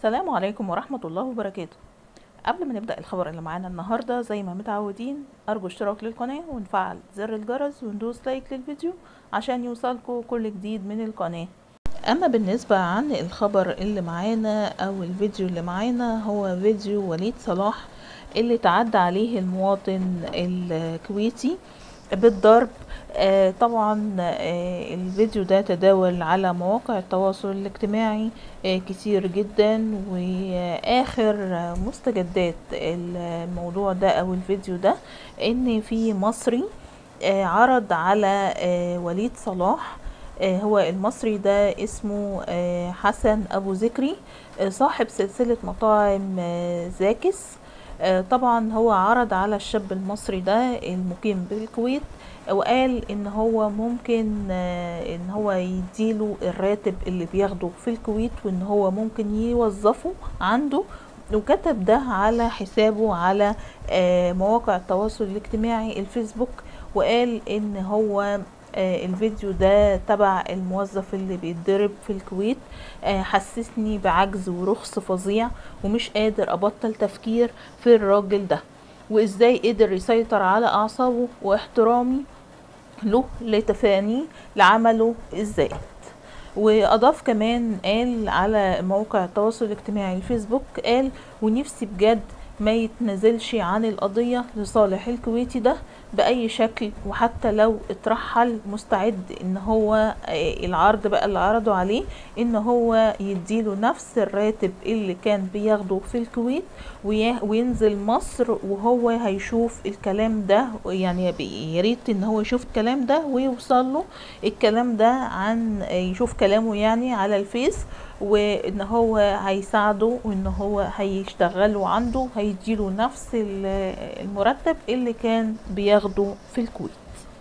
السلام عليكم ورحمة الله وبركاته قبل ما نبدأ الخبر اللي معانا النهاردة زي ما متعودين أرجو اشتراك للقناة ونفعل زر الجرس وندوس لايك للفيديو عشان يوصلكوا كل جديد من القناة أما بالنسبة عن الخبر اللي معانا أو الفيديو اللي معانا هو فيديو وليد صلاح اللي تعدى عليه المواطن الكويتي بالضرب آه طبعا آه الفيديو ده تداول على مواقع التواصل الاجتماعي آه كتير جدا واخر مستجدات الموضوع ده او الفيديو ده ان في مصري عرض على وليد صلاح هو المصري ده اسمه حسن ابو ذكري صاحب سلسلة مطاعم زاكس طبعا هو عرض على الشاب المصري ده المقيم بالكويت وقال ان هو ممكن ان هو يديله الراتب اللي بياخده في الكويت وان هو ممكن يوظفه عنده وكتب ده على حسابه على مواقع التواصل الاجتماعي الفيسبوك وقال ان هو الفيديو ده تبع الموظف اللي بيتضرب في الكويت حسسني بعجز ورخص فظيع ومش قادر ابطل تفكير في الراجل ده وازاي قدر يسيطر على اعصابه واحترامي له لتفاني لعمله الزائد واضاف كمان قال على موقع التواصل الاجتماعي الفيسبوك قال ونفسي بجد ما يتنازلش عن القضية لصالح الكويتي ده بأي شكل وحتى لو اترحل مستعد ان هو العرض بقى اللي عرضوا عليه ان هو يديله نفس الراتب اللي كان بياخده في الكويت وينزل مصر وهو هيشوف الكلام ده يعني ياريت ان هو يشوف الكلام ده ويوصل له الكلام ده عن يشوف كلامه يعني على الفيس وان هو هيساعده وان هو هيشتغله عنده هيديله نفس المرتب اللي كان بياخده في الكويت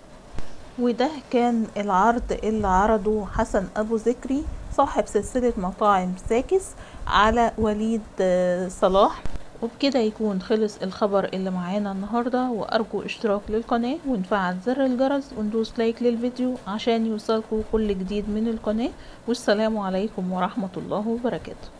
وده كان العرض اللي عرضه حسن ابو ذكري صاحب سلسلة مطاعم ساكس على وليد صلاح وبكده يكون خلص الخبر اللي معانا النهاردة وأرجو اشتراك للقناة ونفعل زر الجرس وندوس لايك للفيديو عشان يوصلكوا كل جديد من القناة والسلام عليكم ورحمة الله وبركاته